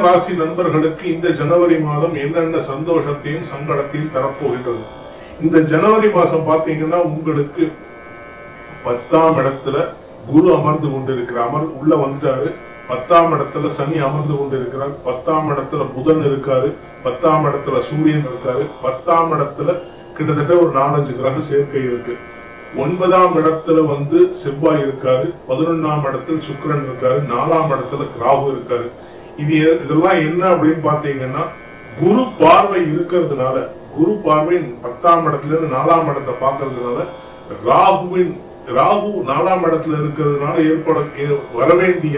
ராசி நண்பர்களுக்கு இந்த ஜனவரி மாதம் என்னென்ன சந்தோஷத்தையும் சங்கடத்தையும் தரப்போகின்றது இந்த ஜனவரி மாசம் பாத்தீங்கன்னா உங்களுக்கு பத்தாம் இடத்துல குரு அமர்ந்து கொண்டிருக்கிறார் அமர் உள்ள வந்துட்டாரு பத்தாம் இடத்துல சனி அமர்ந்து கொண்டிருக்கிறார் பத்தாம் இடத்துல புதன் இருக்காரு பத்தாம் இடத்துல சூரியன் இருக்காரு பத்தாம் இடத்துல கிட்டத்தட்ட ஒரு நாலஞ்சு கிரக சேர்க்கை இருக்கு ஒன்பதாம் இடத்துல வந்து செவ்வாய் இருக்காரு பதினொன்னாம் இடத்துல சுக்கிரன் இருக்காரு நாலாம் இடத்துல ராகு இருக்காரு இது எ- இதெல்லாம் என்ன அப்படின்னு பாத்தீங்கன்னா குரு பார்வை இருக்கிறதுனால குரு பார்வை பத்தாம் இடத்துல இருந்து நாலாம் இடத்தை பார்க்கறதுனால ராகுவின் ராகு நாலாம் இடத்துல இருக்கிறதுனால ஏற்பட ஏ- வரவேண்டிய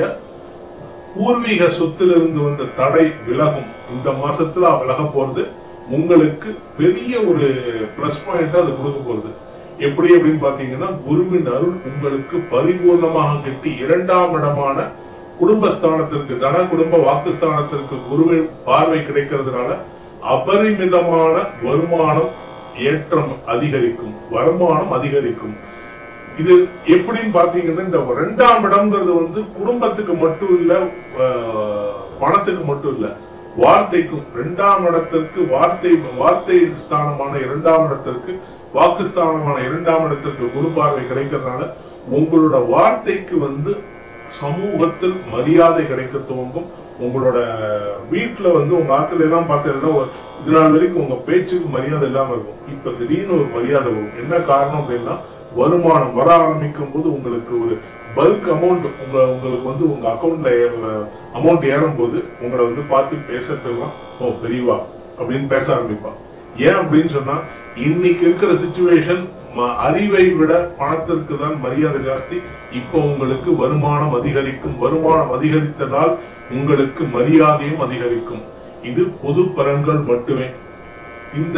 பூர்வீக சொத்திலிருந்து வந்த தடை விலகும் இந்த மாசத்துல விலக போறது உங்களுக்கு பெரிய ஒரு பிளஸ் பாயிண்ட் அது கொடுக்க போறது எப்படி அப்படின்னு பாத்தீங்கன்னா குருவின் அருள் உங்களுக்கு பரிபூர்ணமாக கிட்டி இரண்டாம் இடமான குடும்பஸ்தானத்திற்கு தன குடும்ப வாக்குஸ்தானத்திற்கு குருவின் பார்வை கிடைக்கிறதுனால அபரிமிதமான வருமானம் ஏற்றம் அதிகரிக்கும் வருமானம் அதிகரிக்கும் இது எப்படின்னு பாத்தீங்கன்னா இந்த ரெண்டாம் இடம்ங்கிறது வந்து குடும்பத்துக்கு மட்டும் இல்ல ஆஹ், பணத்துக்கு மட்டும் இல்ல வார்த்தைக்கும் இரண்டாம் இடத்திற்கு வார்த்தை வார்த்தை ஸ்தானமான இரண்டாம் இடத்திற்கு வாக்குஸ்தானமான இரண்டாம் இடத்திற்கு குரு பார்வை கிடைக்கிறதுனால உங்களோட வார்த்தைக்கு வந்து சமூகத்தில் மரியாதை கிடைக்க துவங்கும் உங்களோட வீட்டுல வந்து உங்க ஆத்துல எல்லாம் பார்த்தீங்கன்னா ஒரு இது நாள் வரைக்கும் உங்க பேச்சுக்கு மரியாதை இல்லாம இருக்கும் இப்ப திடீர்னு ஒரு மரியாதை வரும் என்ன காரணம் அப்படின்னா வருமானம் வர ஆரம்பிக்கும் போது உங்களுக்கு ஒரு பல்க் அமௌண்ட் உங்க உங்களுக்கு வந்து உங்க அக்கௌண்ட்ல அமௌண்ட் ஏறும் போது உங்களை வந்து பார்த்து பேசுறதுலாம் ஓ பெரியவா அப்படின்னு பேச ஆரம்பிப்பா ஏன் அப்படின்னு சொன்னா இன்னைக்கு இருக்கிற சுச்சுவேஷன் அறிவை விட பணத்திற்கு தான் மரியாதை ஜாஸ்தி இப்போ உங்களுக்கு வருமானம் அதிகரிக்கும் வருமானம் அதிகரித்ததால் உங்களுக்கு மரியாதையும் அதிகரிக்கும் இது பொது பலன்கள் மட்டுமே இந்த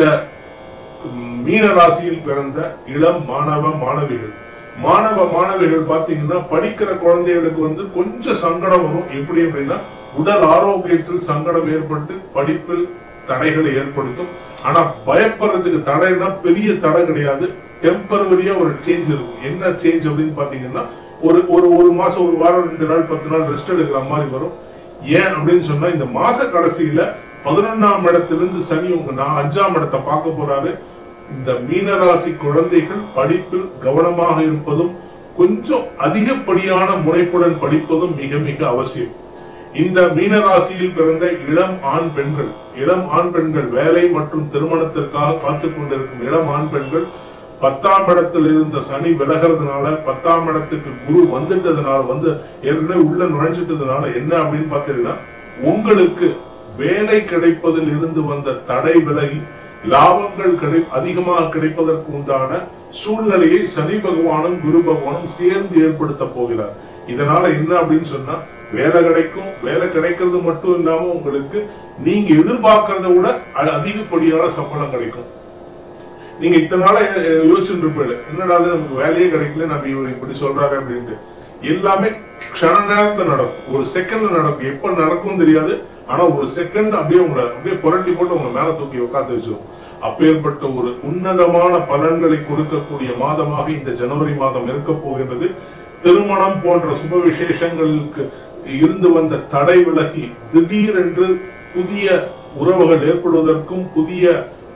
ம், மீன ராசியில் பிறந்த இளம் மாணவ மாணவிகள் மாணவ மாணவிகள் பாத்தீங்கன்னா படிக்கிற குழந்தைகளுக்கு வந்து கொஞ்சம் சங்கடம் வரும் எப்படி அப்படின்னா உடல் ஆரோக்கியத்தில் சங்கடம் ஏற்பட்டு படிப்பில் தடைகளை ஏற்படுத்தும் ஆனா பயப்படுறதுக்கு தடைனா பெரிய தடை கிடையாது டெம்பரவரியா ஒரு சேஞ்ச் இருக்கும் என்ன சேஞ்ச் அப்படின்னு பாத்தீங்கன்னா ஒரு ஒரு ஒரு மாசம் ஒரு வாரம் ரெண்டு நாள் பத்து நாள் ரெஸ்ட் எடுக்கிற மாதிரி வரும் ஏன் அப்படின்னு சொன்னா இந்த மாச கடைசியில பதினொன்னாம் இடத்திலிருந்து சனி உங்க நான் அஞ்சாம் இடத்தை பார்க்க போறாரு இந்த மீனராசி குழந்தைகள் படிப்பில் கவனமாக இருப்பதும் கொஞ்சம் அதிகப்படியான முனைப்புடன் படிப்பதும் மிக மிக அவசியம் இந்த மீனராசியில் பிறந்த இளம் ஆண் பெண்கள் இளம் ஆண் பெண்கள் வேலை மற்றும் திருமணத்திற்காக காத்துக் கொண்டிருக்கும் இளம் ஆண் பெண்கள் பத்தாம் இடத்தில் இருந்த சனி விலகிறதுனால பத்தாம் இடத்துக்கு குரு வந்துட்டதுனால வந்து ஏற்கனவே உள்ள நுழைஞ்சிட்டதுனால என்ன அப்படின்னு பாத்தீங்கன்னா உங்களுக்கு வேலை கிடைப்பதில் இருந்து வந்த தடை விலகி லாபங்கள் கிடை அதிகமாக கிடைப்பதற்கு உண்டான சூழ்நிலையை சனி பகவானும் குரு பகவானும் சேர்ந்து ஏற்படுத்த போகிறார் இதனால என்ன அப்படின்னு சொன்னா வேலை கிடைக்கும் வேலை கிடைக்கிறது மட்டும் இல்லாம உங்களுக்கு நீங்க எதிர்பார்க்கறத விட அ- அதிகப்படியான சம்பளம் கிடைக்கும் நீங்க இத்தனை நாளா அஹ், யோசிச்சுட்டு இருப்பீங்க என்னடா இது நமக்கு வேலையே கிடைக்கல நம்ம இவர் இப்படி சொல்றாரு அப்படின்ட்டு எல்லாமே க்ஷண நேரத்துல நடக்கும் ஒரு செகண்ட்ல நடக்கும் எப்ப நடக்கும் தெரியாது ஆனா ஒரு செகண்ட் அப்படியே உங்களை அப்படியே புரட்டி போட்டு உங்க மேல தூக்கி உட்காந்து வச்சிரும் அப்பேற்பட்ட ஒரு உன்னதமான பலன்களை கொடுக்கக்கூடிய மாதமாக இந்த ஜனவரி மாதம் இருக்க போகின்றது திருமணம் போன்ற சுப விசேஷங்களுக்கு இருந்து வந்த தடை விலகி திடீரென்று புதிய உறவுகள் ஏற்படுவதற்கும் புதிய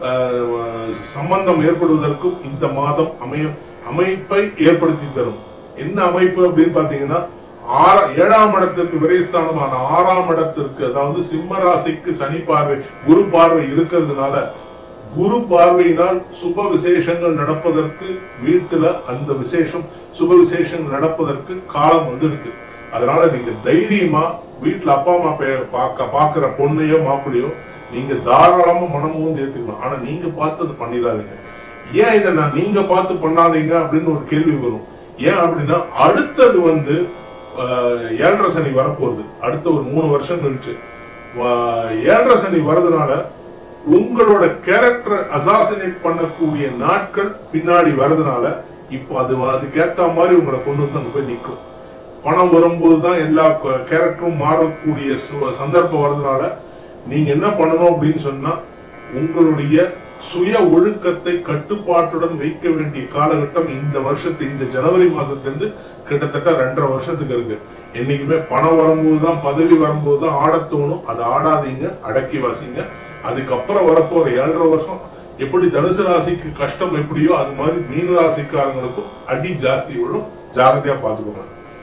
அஹ், சம்பந்தம் ஏற்படுவதற்கும் இந்த மாதம் அமைய அமைப்பை ஏற்படுத்தி தரும் என்ன அமைப்பு அப்படின்னு பாத்தீங்கன்னா ஆற- ஏழாம் இடத்திற்கு விரைஸ்தானமான ஆறாம் இடத்திற்கு அதாவது சிம்ம ராசிக்கு சனி பார்வை குரு பார்வை இருக்கிறதுனால குரு பார்வையினால் சுப விசேஷங்கள் நடப்பதற்கு வீட்டுல அந்த விசேஷம் சுப விசேஷங்கள் நடப்பதற்கு காலம் வந்துடுது அதனால நீங்க தைரியமா வீட்டுல அப்பா அம்மா பே- பார்க்க பாக்குற பொண்ணையோ மாப்பிள்ளையோ நீங்க தாராளமா மனமும் ஏத்துக்கணும் ஆனா நீங்க பார்த்து அது பண்ணிடாதீங்க ஏன் இதை நான் நீங்க பார்த்து பண்ணாதீங்க அப்படின்னு ஒரு கேள்வி வரும் ஏன் அப்படின்னா அடுத்தது வந்து ஆஹ், ஏழரை சனி வரப்போகுது அடுத்த ஒரு மூணு வருஷம் கழிச்சு வா- ஏழரை சனி வரதுனால உங்களோட கேரக்டர் அசாசினேட் பண்ணக்கூடிய நாட்கள் பின்னாடி வரதுனால இப்போ அது அதுக்கேத்த மாதிரி உங்களை கொண்டு வந்து அங்க போய் நிற்கும் பணம் வரும்போது தான் எல்லா கேரக்டரும் மாறக்கூடிய சு- சந்தர்ப்பம் வரதுனால நீங்க என்ன பண்ணணும் அப்படின்னு சொன்னா உங்களுடைய சுய ஒழுக்கத்தை கட்டுப்பாட்டுடன் வைக்க வேண்டிய காலகட்டம் இந்த வருஷத்து இந்த ஜனவரி மாசத்திலிருந்து கிட்டத்தட்ட ரெண்டரை வருஷத்துக்கு இருக்கு என்னைக்குமே பணம் வரும்போது தான் பதவி வரும்போது தான் ஆடத் தோணும் அதை ஆடாதீங்க அடக்கி வாசிங்க அதுக்கப்புறம் வரப்போற ஏழரை வருஷம் எப்படி தனுசு ராசிக்கு கஷ்டம் எப்படியோ அது மாதிரி மீன ராசிக்காரங்களுக்கும் அடி ஜாஸ்தி விழும் ஜாகிரதையா பாத்துக்கோங்க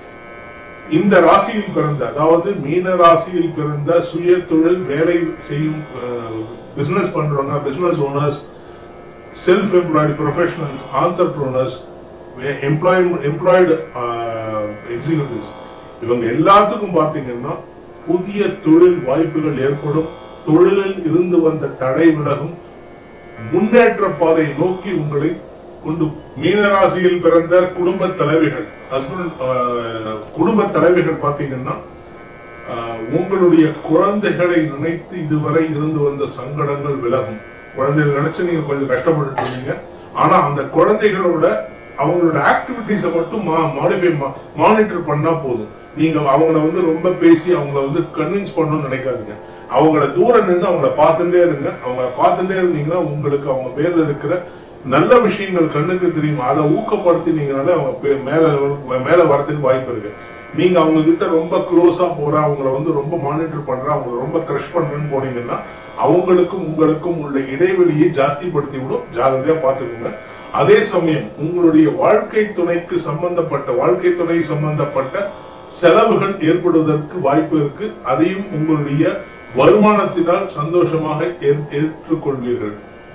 இந்த ராசியில் பிறந்த அதாவது மீன ராசியில் பிறந்த சுய தொழில் வேலை செய்யும் பிசினஸ் பண்றவங்க business owners self employed professionals entrepreneurs employ employed executives இவங்க எல்லாத்துக்கும் பார்த்தீங்கன்னா புதிய தொழில் வாய்ப்புகள் ஏற்படும் தொழிலில் இருந்து வந்த தடை விலகும் முன்னேற்ற பாதை நோக்கி உங்களை கொண்டு மீனராசியில் பிறந்த குடும்ப தலைவிகள் ஹஸ்பண்ட் குடும்ப தலைவிகள் பாத்தீங்கன்னா ஆஹ், உங்களுடைய குழந்தைகளை நினைத்து இதுவரை இருந்து வந்த சங்கடங்கள் விலகும் குழந்தைகள் நினைச்சு நீங்க கொஞ்சம் கஷ்டப்பட்டு இருந்தீங்க ஆனா அந்த குழந்தைகளோட அவங்களோட ஆக்டிவிட்டிஸை மட்டும் மாடிஃபை மானிட்டர் பண்ணா போதும் நீங்க அவங்கள வந்து ரொம்ப பேசி அவங்கள வந்து கன்வின்ஸ் பண்ணணும்னு நினைக்காதீங்க அவங்கள தூரம் நின்று அவங்கள பார்த்துட்டே இருங்க அவங்கள பார்த்துட்டே இருந்தீங்கன்னா உங்களுக்கு அவங்க பேர்ல இருக்கிற நல்ல விஷயங்கள் கண்ணுக்கு தெரியும் அதை ஊக்கப்படுத்தினீங்கனாலே அவங்க பே- மேல level- மேல வரதுக்கு வாய்ப்பு இருக்கு நீங்க அவங்க கிட்ட ரொம்ப க்ளோஸா போற அவங்கள வந்து ரொம்ப மானிட்டர் பண்ற அவங்கள ரொம்ப க்ரஷ் பண்றேன்னு போனீங்கன்னா அவங்களுக்கும் உங்களுக்கும் உள்ள இடைவெளியை ஜாஸ்திப்படுத்தி விடும் ஜாகிரதையா பார்த்துக்கோங்க அதே சமயம் உங்களுடைய வாழ்க்கை துணைக்கு சம்பந்தப்பட்ட வாழ்க்கை துணை சம்பந்தப்பட்ட செலவுகள் ஏற்படுவதற்கு வாய்ப்பு இருக்கு அதையும் உங்களுடைய வருமானத்தினால் சந்தோஷமாக ஏற்- ஏற்றுக்கொள்வீர்கள்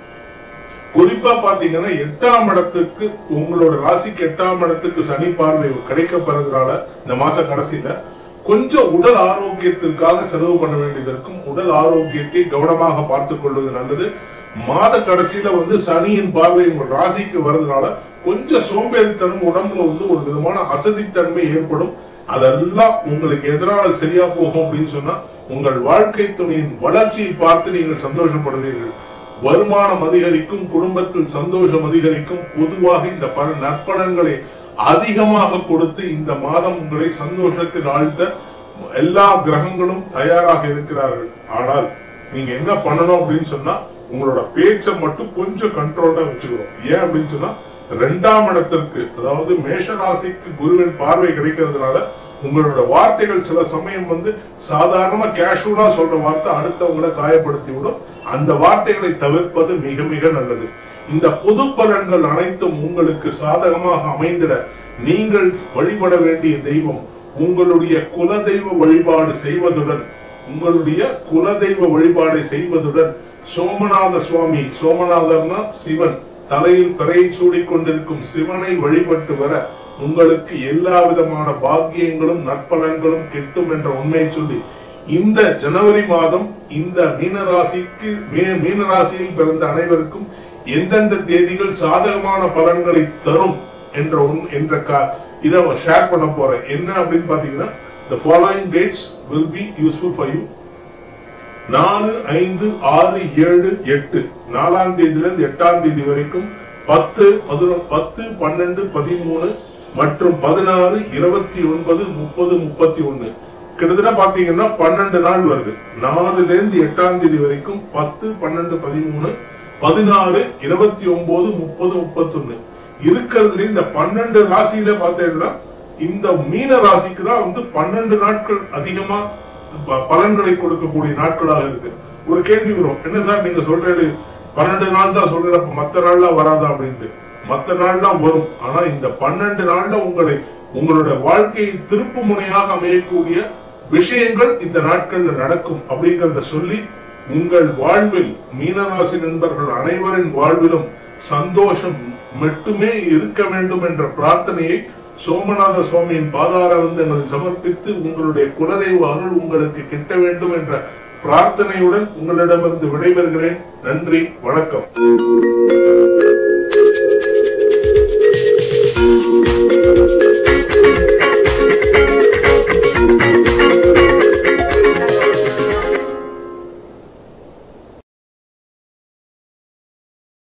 குறிப்பா பாத்தீங்கன்னா எட்டாம் இடத்துக்கு உங்களோட ராசிக்கு எட்டாம் இடத்துக்கு சனி பார்வை கிடைக்கப்பெறதுனால இந்த மாச கடைசியில கொஞ்சம் உடல் ஆரோக்கியத்திற்காக செலவு பண்ண வேண்டியது இருக்கும் உடல் ஆரோக்கியத்தை கவனமாக பார்த்துக் கொள்வது நல்லது மாத கடைசியில வந்து சனியின் பார்வை உங்கள் ராசிக்கு வர்றதுனால கொஞ்சம் சோம்பேறித்தனம் உடம்புல வந்து ஒரு விதமான அசதித்தன்மை ஏற்படும் அதெல்லாம் உங்களுக்கு எதனால சரியா போகும் அப்படின்னு சொன்னா உங்கள் வாழ்க்கை துணையின் வளர்ச்சியை பார்த்து நீங்கள் சந்தோஷப்படுவீர்கள் வருமானம் அதிகரிக்கும் குடும்பத்தில் சந்தோஷம் அதிகரிக்கும் பொதுவாக இந்த பல நற்பலன்களை அதிகமாக கொடுத்து இந்த மாதம் உங்களை சந்தோஷத்தில் ஆழ்த்த எல்லா கிரகங்களும் தயாராக இருக்கிறார்கள் ஆனால் நீங்க என்ன பண்ணணும் அப்படின்னு சொன்னா உங்களோட பேச்சை மட்டும் கொஞ்சம் கண்ட்ரோல்டா வச்சுக்கணும் ஏன் அப்படின்னு சொன்னா ரெண்டாம் இடத்திற்கு அதாவது மேஷ ராசிக்கு குருவின் பார்வை கிடைக்கிறதுனால உங்களோட வார்த்தைகள் சில சமயம் வந்து சாதாரணமா கேஷுவலா சொல்ற வார்த்தை அடுத்தவங்களை காயப்படுத்தி விடும் அந்த வார்த்தைகளை தவிர்ப்பது மிக மிக நல்லது இந்த பொது பலன்கள் அனைத்தும் உங்களுக்கு சாதகமாக அமைந்திட நீங்கள் வழிபட வேண்டிய தெய்வம் உங்களுடைய குலதெய்வ வழிபாடு செய்வதுடன் உங்களுடைய குலதெய்வ வழிபாடை செய்வதுடன் சோமநாத சுவாமி சோமநாதர்னா சிவன் தலையில் பிறையை சூடிக் கொண்டிருக்கும் சிவனை வழிபட்டு வர உங்களுக்கு எல்லா விதமான பாக்கியங்களும் நற்பலன்களும் கிட்டும் என்ற உண்மையை சொல்லி இந்த ஜனவரி மாதம் இந்த மீனராசிக்கு மீ- மீனராசியில் பிறந்த அனைவருக்கும் எந்தெந்த தேதிகள் சாதகமான பலன்களை தரும் என்ற உண்- என்ற கா- இதை ஷேர் பண்ண போறேன் என்ன அப்படின்னு பாத்தீங்கன்னா the following dates will be useful for you நாலு ஐந்து ஆறு ஏழு எட்டு நாலாம் தேதியில இருந்து எட்டாம் தேதி வரைக்கும் பத்து பதினொன்று பத்து பன்னெண்டு பதிமூணு மற்றும் பதினாறு இருபத்தி ஒன்பது முப்பது முப்பத்தி ஒண்ணு கிட்டத்தட்ட பாத்தீங்கன்னா பன்னெண்டு நாள் வருது நாலுல இருந்து எட்டாம் தேதி வரைக்கும் பத்து பன்னெண்டு பதிமூணு பதினாறு இருபத்தி ஒன்பது முப்பது முப்பத்தொன்னு இருக்கிறதுல இந்த பன்னெண்டு ராசியில பார்த்தீங்கன்னா இந்த மீன ராசிக்கு தான் வந்து பன்னெண்டு நாட்கள் அதிகமா ப- பலன்களை கொடுக்கக்கூடிய நாட்களாக இருக்கு ஒரு கேள்வி வரும் என்ன சார் நீங்க சொல்றது பன்னெண்டு நாள் தான் சொல்ற அப்ப மத்த நாள்லாம் வராதா அப்படின்ட்டு மத்த நாள்லாம் வரும் ஆனா இந்த பன்னெண்டு நாள்ல உங்களை உங்களோட வாழ்க்கையை திருப்பு முனையாக அமையக்கூடிய விஷயங்கள் இந்த நாட்கள்ல நடக்கும் அப்படிங்கறத சொல்லி உங்கள் வாழ்வில் மீனராசி நண்பர்கள் அனைவரின் வாழ்விலும் சந்தோஷம் மட்டுமே இருக்க வேண்டும் என்ற பிரார்த்தனையை சோமநாத சுவாமியின் பாதார விந்தங்களில் சமர்ப்பித்து உங்களுடைய குலதெய்வ அருள் உங்களுக்கு கிட்ட வேண்டும் என்ற பிரார்த்தனையுடன் உங்களிடமிருந்து விடைபெறுகிறேன் நன்றி வணக்கம்